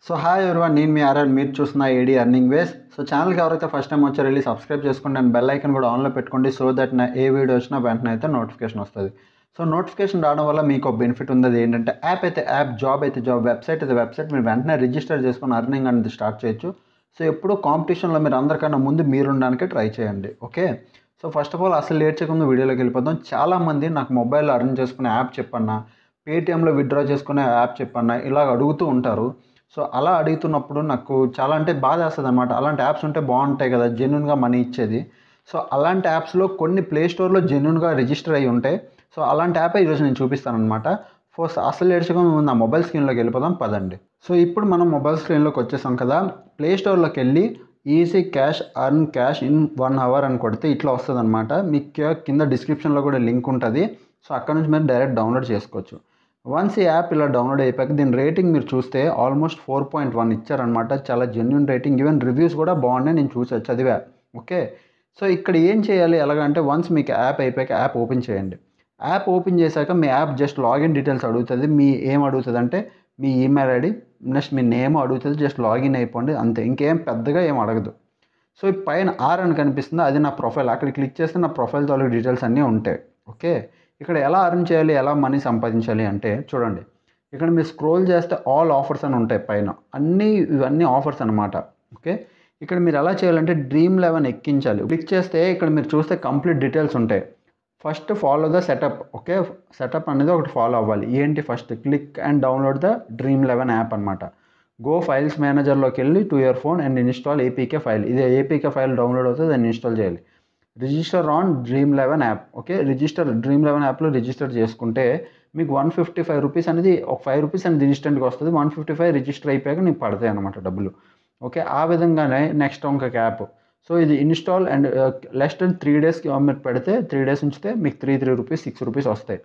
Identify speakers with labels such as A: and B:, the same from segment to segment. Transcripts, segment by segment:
A: so hi everyone నేను మీ RR మీరు చూస్తున్న ఏడీ అర్నింగ్ వేస్ సో ఛానల్కి ఎవరైతే ఫస్ట్ టైం వచ్చారో వెళ్ళి సబ్స్క్రైబ్ చేసుకోండి అండ్ బెల్ ఐకన్ కూడా ఆన్లో పెట్టుకోండి సో దట్ నా ఏ వీడియో వచ్చినా వెంటనే అయితే నోటిఫికేషన్ వస్తుంది సో నోటిఫికేషన్ రావడం వల్ల మీకు ఒక బెనిఫిట్ ఉంది అది ఏంటంటే యాప్ అయితే యాప్ జాబ్ అయితే జాబ్ వెబ్సైట్ అయితే వెబ్సైట్ మీరు వెంటనే రిజిస్టర్ చేసుకొని అర్నింగ్ అనేది స్టార్ట్ చేయొచ్చు సో ఎప్పుడు కాంపిటీషన్లో మీరు అందరికన్నా ముందు మీరు ఉండడానికి ట్రై చేయండి okay so first of all అసలు లేట్ చేయకుండా వీడియోలోకి వెళ్ళిపోతాం చాలామంది నాకు మొబైల్లో అర్న్ చేసుకునే యాప్ చెప్పన్నా పేటిఎంలో విత్డ్రా చేసుకునే యాప్ చెప్పన్నా ఇలా అడుగుతూ ఉంటారు సో అలా అడుగుతున్నప్పుడు నాకు చాలా అంటే బాధ వేస్తుంది అనమాట అలాంటి యాప్స్ ఉంటే బాగుంటాయి కదా జెన్యున్గా మనీ ఇచ్చేది సో అలాంటి యాప్స్లో కొన్ని ప్లే స్టోర్లో జెన్యున్గా రిజిస్టర్ అయ్యి ఉంటాయి సో అలాంటి యాపే ఈరోజు నేను చూపిస్తాను అనమాట ఫస్ట్ అసలు ఏడ్చుకొని ముందు నా మొబైల్ స్క్రీన్లోకి వెళ్ళిపోదాం పదండి సో ఇప్పుడు మనం మొబైల్ స్క్రీన్లోకి వచ్చేసాం కదా ప్లే స్టోర్లోకి వెళ్ళి easy cash earn cash in one hour అని కొడితే ఇట్లా వస్తుంది అనమాట మీకు కింద డిస్క్రిప్షన్లో కూడా లింక్ ఉంటుంది సో అక్కడ నుంచి మీరు డైరెక్ట్ డౌన్లోడ్ చేసుకోవచ్చు వన్స్ ఈ యాప్ ఇలా డౌన్లోడ్ అయిపోయాక దీని రేటింగ్ మీరు చూస్తే ఆల్మోస్ట్ ఫోర్ పాయింట్ వన్ ఇచ్చారనమాట చాలా జెన్యున్ రేటింగ్ ఈవెన్ రివ్యూస్ కూడా బాగున్నాయి నేను చూసా చదివా ఓకే సో ఇక్కడ ఏం చేయాలి ఎలాగంటే వన్స్ మీకు యాప్ అయిపోయాక యాప్ ఓపెన్ చేయండి యాప్ ఓపెన్ చేశాక మీ యాప్ జస్ట్ లాగిన్ డీటెయిల్స్ అడుగుతుంది మీ ఏం అడుగుతుంది అంటే మీ ఈమెయిల్ ఐడి నెక్స్ట్ మీ నేమ్ అడుగుతుంది జస్ట్ లాగిన్ అయిపోండి అంతే ఇంకేం పెద్దగా ఏం అడగదు సో ఈ పైన ఆర్ అని కనిపిస్తుంది అది నా ప్రొఫైల్ అక్కడ క్లిక్ చేస్తే నా ప్రొఫైల్ తాలూకు డీటెయిల్స్ అన్నీ ఉంటాయి ఓకే ఇక్కడ ఎలా అర్న్ చేయాలి ఎలా మనీ సంపాదించాలి అంటే చూడండి ఇక్కడ మీరు స్క్రోల్ చేస్తే ఆల్ ఆఫర్స్ అని ఉంటాయి పైన అన్నీ ఇవన్నీ ఆఫర్స్ అనమాట ఓకే ఇక్కడ మీరు ఎలా చేయాలంటే డ్రీమ్ లెవెన్ ఎక్కించాలి క్లిక్ చేస్తే ఇక్కడ మీరు చూస్తే కంప్లీట్ డీటెయిల్స్ ఉంటాయి first follow the setup okay setup అనేది ఒకటి ఫాలో అవ్వాలి ఏంటి first click and download the Dream Eleven app అనమాట గో ఫైల్స్ మేనేజర్లోకి వెళ్ళి to your phone and install APK file ఇది ఏపీకే ఫైల్ డౌన్లోడ్ అవుతుంది దాన్ని ఇన్స్టాల్ చేయాలి register on Dream Eleven app okay register Dream Eleven యాప్లో రిజిస్టర్ చేసుకుంటే మీకు వన్ ఫిఫ్టీ ఫైవ్ రూపీస్ అనేది ఒక ఫైవ్ రూపీస్ అనేది ఇన్స్టెంట్గా వస్తుంది వన్ ఫిఫ్టీ ఫైవ్ రిజిస్టర్ అయిపోయాక నీకు పడతాయి అనమాట డబ్బులు ఓకే ఆ విధంగానే నెక్స్ట్ ఇంకొక యాప్ సో ఇది install and lest and three డేస్కి మీరు పెడితే త్రీ డేస్ ఉంచితే మీకు three three rupees six rupees వస్తాయి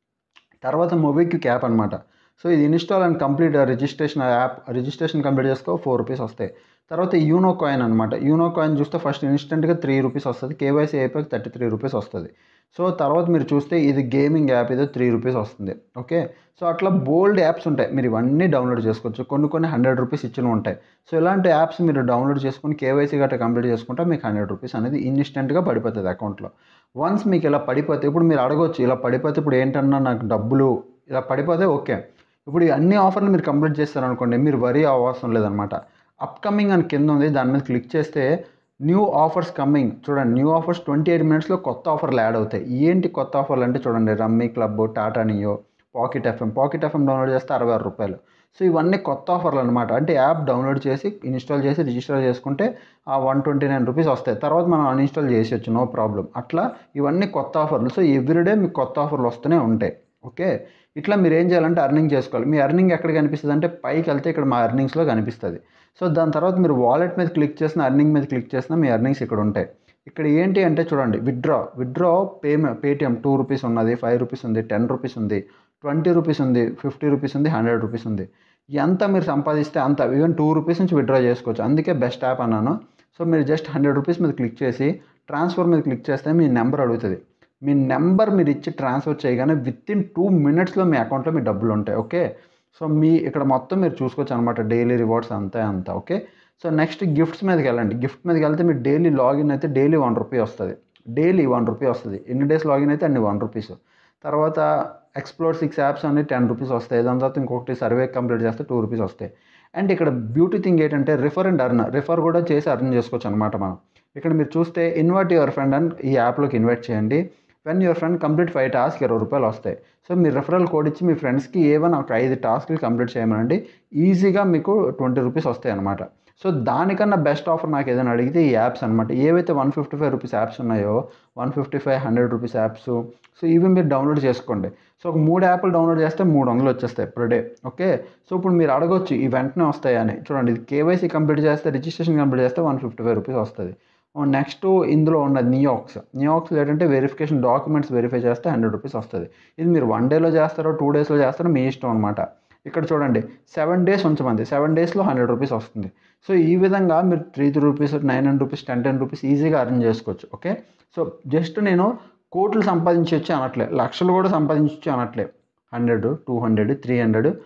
A: తర్వాత మొబైక్విక్ యాప్ అనమాట సో ఇది install and complete registration app registration complete చేసుకో ఫోర్ రూపీస్ వస్తాయి తర్వాత యూనో కాయిన్ అనమాట యూనో కాయిన్ చూస్తే ఫస్ట్ ఇన్స్టెంట్గా త్రీ రూపీస్ వస్తుంది కేవైసీ అయిపోయి థర్టీ త్రీ రూపీస్ వస్తుంది సో తర్వాత మీరు చూస్తే ఇది గేమింగ్ యాప్ ఏదో త్రీ రూపీస్ వస్తుంది ఓకే సో అట్లా బోల్డ్ యాప్స్ ఉంటాయి మీరు ఇవన్నీ డౌన్లోడ్ చేసుకోవచ్చు కొన్ని కొన్ని హండ్రెడ్ రూపీస్ ఇచ్చిన ఉంటాయి సో ఇలాంటి యాప్స్ మీరు డౌన్లోడ్ చేసుకుని కేవైసీ గట్రా కంప్లీట్ చేసుకుంటే మీకు హండ్రెడ్ రూపీస్ అనేది ఇన్స్టెంట్గా పడిపోతుంది అకౌంట్లో వన్స్ మీకు ఇలా పడిపోతే ఇప్పుడు మీరు అడగవచ్చు ఇలా పడిపోతే ఇప్పుడు ఏంటన్నా నాకు డబ్బులు ఇలా పడిపోతే ఓకే ఇప్పుడు ఈ అన్ని ఆఫర్లు మీరు కంప్లీట్ చేస్తారనుకోండి మీరు వరీ అవసరం లేదనమాట అప్కమింగ్ అని కింద ఉంది దాని మీద క్లిక్ చేస్తే న్యూ ఆఫర్స్ కమింగ్ చూడండి న్యూ ఆఫర్స్ ట్వంటీ ఎయిట్ మినిట్స్లో కొత్త ఆఫర్లు యాడ్ అవుతాయి ఏంటి కొత్త ఆఫర్లు అంటే చూడండి Rummy Club Tata Neu Pocket FM Pocket FM download చేస్తే అరవై ఆరు రూపాయలు సో ఇవన్నీ కొత్త ఆఫర్లు అనమాట అంటే యాప్ డౌన్లోడ్ చేసి ఇన్స్టాల్ చేసి రిజిస్టర్ చేసుకుంటే ఆ వన్ ట్వంటీ నైన్ రూపీస్ వస్తాయి తర్వాత మనం అన్ఇన్స్టాల్ చేసేయచ్చు నో ప్రాబ్లం అట్లా ఇవన్నీ కొత్త ఆఫర్లు సో ఎవ్రీడే మీకు కొత్త ఆఫర్లు వస్తూనే ఉంటాయి ఓకే ఇట్లా మీరు ఏం చేయాలంటే అర్నింగ్ చేసుకోవాలి మీ అర్నింగ్ ఎక్కడ కనిపిస్తుంది అంటే పైకి వెళ్తే ఇక్కడ మా అర్నింగ్స్లో కనిపిస్తుంది సో దాని తర్వాత మీరు వాలెట్ మీద క్లిక్ చేసిన అర్నింగ్ మీద క్లిక్ చేసిన మీ అర్నింగ్స్ ఇక్కడ ఉంటాయి ఇక్కడ ఏంటి అంటే చూడండి withdraw withdraw payment Paytm two rupees ఉన్నది ఫైవ్ రూపీస్ ఉంది టెన్ రూపీస్ ఉంది ట్వంటీ రూపీస్ ఉంది ఫిఫ్టీ రూపీస్ ఉంది హండ్రెడ్ రూపీస్ ఉంది ఎంత మీరు సంపాదిస్తే అంత ఈవెన్ టూ రూపీస్ నుంచి విత్డ్రా చేసుకోవచ్చు అందుకే బెస్ట్ యాప్ అన్నాను సో మీరు జస్ట్ హండ్రెడ్ రూపీస్ మీద క్లిక్ చేసి ట్రాన్స్ఫర్ మీద క్లిక్ చేస్తే మీ నెంబర్ అడుగుతుంది మీ నెంబర్ మీరు ఇచ్చి ట్రాన్స్ఫర్ చేయగానే విత్ ఇన్ టూ మినిట్స్లో మీ అకౌంట్లో మీ డబ్బులు ఉంటాయి ఓకే సో మీ ఇక్కడ మొత్తం మీరు చూసుకోవచ్చు అనమాట డైలీ రివార్డ్స్ అంతా అంతా ఓకే సో నెక్స్ట్ గిఫ్ట్స్ మీదకి వెళ్ళండి గిఫ్ట్ మీదకి వెళ్తే మీరు డైలీ లాగిన్ అయితే డైలీ వన్ రూపీ వస్తుంది డైలీ వన్ రూపీ వస్తుంది ఎన్ని డేస్ లాగిన్ అయితే అన్ని వన్ రూపీస్ తర్వాత ఎక్స్ప్లోర్ సిక్స్ యాప్స్ అన్ని టెన్ రూపీస్ వస్తాయి దాని తర్వాత ఇంకొకటి సర్వే కంప్లీట్ చేస్తే టూ రూపీస్ వస్తాయి అండ్ ఇక్కడ బ్యూటీ థింగ్ ఏంటంటే రిఫర్ అండ్ అర్న్ రిఫర్ కూడా చేసి అర్న్ చేసుకోవచ్చు అనమాట మనం ఇక్కడ మీరు చూస్తే ఇన్వైట్ యువర్ ఫ్రెండ్ అని ఈ యాప్లోకి ఇన్వైట్ చేయండి when your friend complete five task ఇరవై రూపాయలు వస్తాయి సో మీ రెఫరల్ కోడ్ ఇచ్చి మీ ఫ్రెండ్స్కి ఏవైనా ఒక ఐదు టాస్క్లు కంప్లీట్ చేయమనండి ఈజీగా మీకు ట్వంటీ రూపీస్ వస్తాయి అనమాట సో దానికన్నా బెస్ట్ ఆఫర్ నాకు ఏదైనా అడిగితే ఈ యాప్స్ అనమాట ఏవైతే one fifty five rupees apps ఉన్నాయో one fifty five hundred rupees apps so ఇవి మీరు డౌన్లోడ్ చేసుకోండి సో ఒక మూడు యాప్లు డౌన్లోడ్ చేస్తే మూడు వందలు వచ్చేస్తాయి పర్ డే ఓకే సో ఇప్పుడు మీరు అడగొచ్చు ఈ వెంటనే వస్తాయని చూడండి ఇది కేవైసీ కంప్లీట్ చేస్తే రిజిస్ట్రేషన్ కంప్లీట్ చేస్తే వన్ ఫిఫ్టీ ఫైవ్ రూపీస్ వస్తుంది నెక్స్ట్ ఇందులో ఉన్నది నియాక్స్ నియాక్స్ ఏంటంటే వెరిఫికేషన్ డాక్యుమెంట్స్ వెరిఫై చేస్తే హండ్రెడ్ రూపీస్ వస్తుంది ఇది మీరు వన్ డేలో చేస్తారో టూ డేస్లో చేస్తారో మీ ఇష్టం అనమాట ఇక్కడ చూడండి సెవెన్ డేస్ ఉంచమంది సెవెన్ డేస్లో హండ్రెడ్ రూపీస్ వస్తుంది సో ఈ విధంగా మీరు three three rupees nine hundred rupees ten ten rupees ఈజీగా అర్న్ చేసుకోవచ్చు ఓకే సో జస్ట్ నేను కోట్లు సంపాదించవచ్చు అనట్లే లక్షలు కూడా సంపాదించవచ్చు అనట్లే hundred two hundred three hundred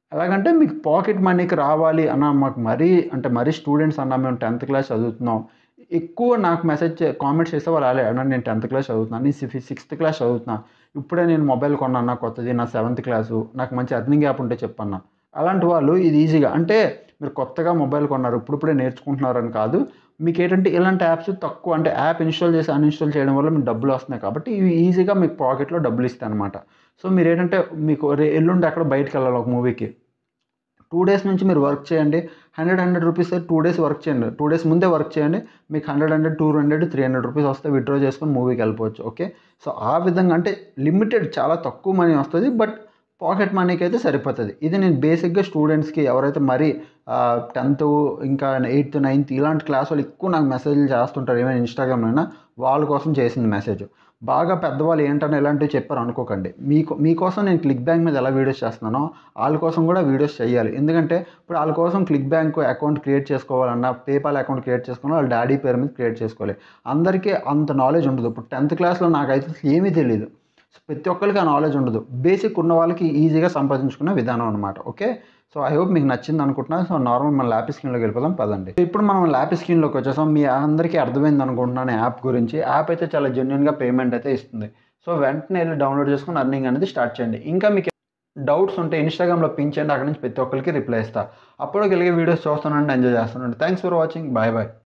A: ఎలాగంటే మీకు పాకెట్ మనీకి రావాలి అన్న మాకు మరీ అంటే మరీ స్టూడెంట్స్ అన్న మేము టెన్త్ క్లాస్ చదువుతున్నాం ఎక్కువ నాకు మెసేజ్ కామెంట్స్ చేస్తే వాళ్ళు అలా అన్న నేను టెన్త్ క్లాస్ చదువుతున్నాను నేను సిక్స్త్ క్లాస్ చదువుతున్నా ఇప్పుడే నేను మొబైల్ కొన్నా కొత్తది నా సెవెంత్ క్లాసు నాకు మంచి అర్నింగ్ యాప్ ఉంటే చెప్పన్నా అలాంటి వాళ్ళు ఇది ఈజీగా అంటే మీరు కొత్తగా మొబైల్ కొన్నారు ఇప్పుడిప్పుడే నేర్చుకుంటున్నారు అని కాదు మీకు ఏంటంటే ఇలాంటి యాప్స్ తక్కువ అంటే యాప్ ఇన్స్టాల్ చేసి అన్ఇన్స్టాల్ చేయడం వల్ల మీకు డబ్బులు వస్తున్నాయి కాబట్టి ఇవి ఈజీగా మీకు పాకెట్లో డబ్బులు ఇస్తాయి అనమాట సో మీరు ఏంటంటే మీకు రే ఎల్లుండి అక్కడ బయటకు వెళ్ళాలి ఒక మూవీకి టూ డేస్ నుంచి మీరు వర్క్ చేయండి hundred hundred rupees two days work చేయండి టూ డేస్ ముందే వర్క్ చేయండి మీకు hundred hundred two hundred three hundred rupees వస్తే విత్డ్రా చేసుకొని మూవీకి వెళ్ళిపోవచ్చు ఓకే సో ఆ విధంగా అంటే లిమిటెడ్ చాలా తక్కువ మనీ వస్తుంది బట్ పాకెట్ మనీకి అయితే సరిపోతుంది ఇది నేను బేసిక్గా స్టూడెంట్స్కి ఎవరైతే మరీ టెన్త్ ఇంకా ఎయిత్ నైన్త్ ఇలాంటి క్లాస్ వాళ్ళు ఎక్కువ నాకు మెసేజ్లు చేస్తుంటారు ఏమైనా ఇన్స్టాగ్రామ్లో అయినా వాళ్ళ కోసం చేసింది మెసేజ్ బాగా పెద్దవాళ్ళు ఏంటని ఇలాంటివి చెప్పారు అనుకోకండి మీకు మీకోసం నేను క్లిక్ బ్యాంక్ మీద ఎలా వీడియోస్ చేస్తున్నానో వాళ్ళ కోసం కూడా వీడియోస్ చేయాలి ఎందుకంటే ఇప్పుడు వాళ్ళ కోసం క్లిక్ బ్యాంక్ అకౌంట్ క్రియేట్ చేసుకోవాలన్నా పేపాల్ అకౌంట్ క్రియేట్ చేసుకోవాలన్నా వాళ్ళ డాడీ పేరు మీద క్రియేట్ చేసుకోవాలి అందరికీ అంత నాలెడ్జ్ ఉండదు ఇప్పుడు టెన్త్ క్లాస్లో నాకైతే అసలు ఏమీ తెలియదు సో ప్రతి ఒక్కరికి ఆ నాలెడ్జ్ ఉండదు బేసిక్ ఉన్న వాళ్ళకి ఈజీగా సంపాదించుకునే విధానం అనమాట ఓకే సో ఐ హోప్ మీకు నచ్చింది అనుకుంటున్నా సో నార్మల్ మన ల్యాపీ స్క్రీన్లోకి వెళ్ళిపోదాం పదండి ఇప్పుడు మనం ల్యాపీ స్క్రీన్లోకి వచ్చేసాం మీ అందరికీ అర్థమైంది అనుకుంటున్నాను యాప్ గురించి యాప్ అయితే చాలా జెన్యున్గా పేమెంట్ అయితే ఇస్తుంది సో వెంటనే వెళ్ళి డౌన్లోడ్ చేసుకుని అర్నింగ్ అనేది స్టార్ట్ చేయండి ఇంకా మీకు డౌట్స్ ఉంటే ఇన్స్టాగ్రామ్లో పిన్ చేయండి అక్కడ నుంచి ప్రతి ఒక్కరికి రిప్లై ఇస్తా అప్పుడు కలిగే వీడియోస్ చూస్తానండి ఎంజాయ్ చేస్తానండి thanks for watching bye bye